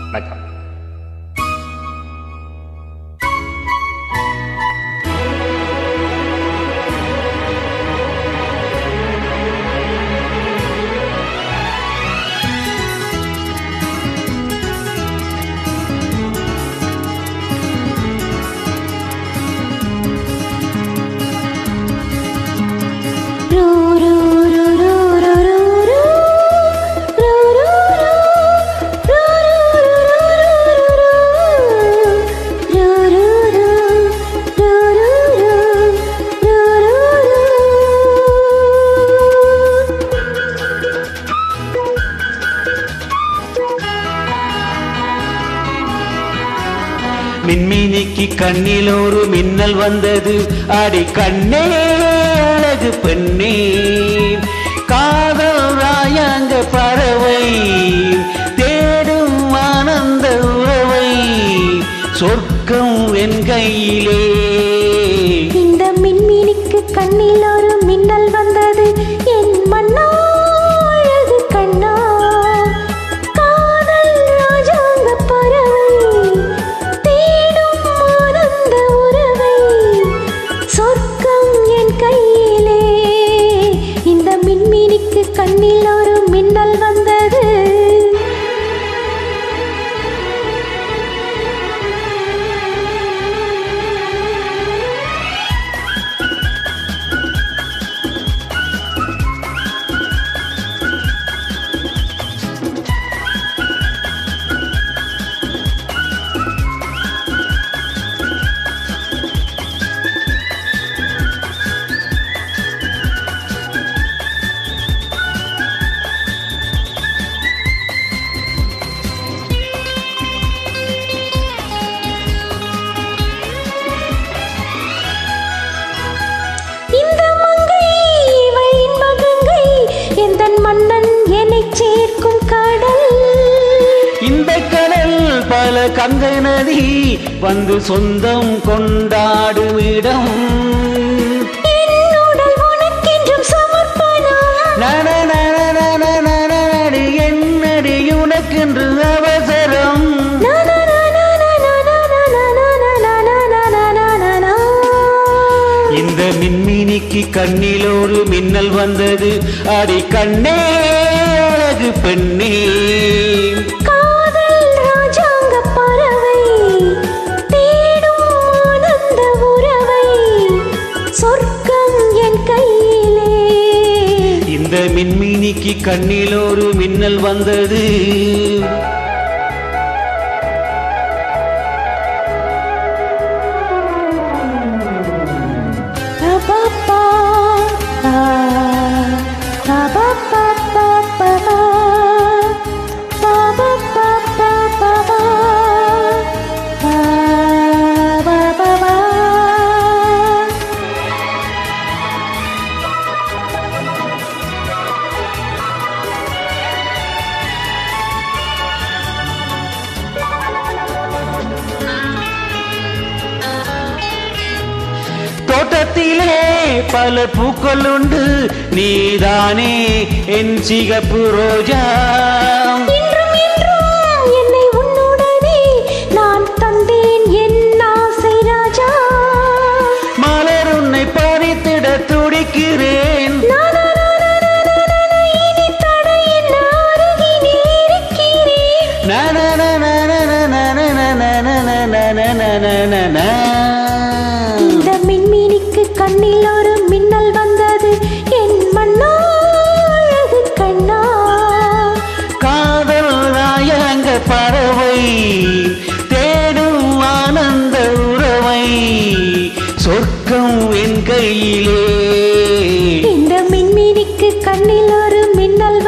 வணக்கம் மின்மினிக்கு கண்ணில் ஒரு மின்னல் வந்தது அடி கண்ணே அழகு பெண்ணே காதல் ராயாங்க பறவை தேடும் ஆனந்த உறவை சொர்க்கம் என் கையிலே இந்த மின்மினிக்கு கண்ணில் ஒரு மின்னல் வந்தது என் மன்னா அழகு கண்ணா காதல் ராஜாங்க பறவை தேடும் ஆனந்த உறவை சொர்க்கம் என் கையிலே இந்த மின்மினிக்கு கண்ணில் ஒரு மின்னல் வந்தது இந்த மங்கை இவளின் மகங்கை எந்தன் மன்னன் என்னைச் சேர்க்கும் கடல் இந்த கடல் பல கங்கை நதி வந்து சொந்தம் கொண்டாடும் இடம் என் உடல் உனக்கென்றும் சமர்ப்பணம் நன நன நன நன நடி என்னடி உனக்கென்று அவசரம் நா, நா, நா, நா, நா, நா, நா, நா, நா, நா, நா, நா, நா, நா, நா, நா. இந்த மின்மினிக்கு கண்ணில் ஒரு மின்னல் வந்தது அடி கண்ணே அழகு பெண்ணே காதல் ராஜாங்க பறவை தேடும் ஆனந்த உறவை சொர்க்கம் என் கையிலே இந்த மின்மினிக்கு கண்ணில் ஒரு மின்னல் வந்தது Ba-ba-ba, ba- ba-ba-ba-ba-ba-ba. Ba-ba-ba-ba-ba-ba. Ba-ba-ba-ba. தோட்டத்திலே பல பூக்கள் உண்டு நீதானே என் சிகப்பு ரோஜா இன்றும் என்றும் என்னை உன்னுடனே நான் தந்தேன் என் ஆசை ராஜா மலர் உன்னை பறித்திட துடிக்கிறேன் நா, நா, நா, நா, நா, நா, நா, நா, இனி தடை என்ன அருகிலே இருக்கிறேன் நன நன நன நன நன நன நன நன நன. இந்த மின்மினிக்கு கண்ணில் ஒரு மின்னல் வந்தது என் மன்னா அழகு கண்ணா காதல் ராயங்க பறவை தேடும் ஆனந்த உறவை சொர்க்கம் என் கையிலே இந்த மின்மினிக்கு கண்ணில் ஒரு மின்னல்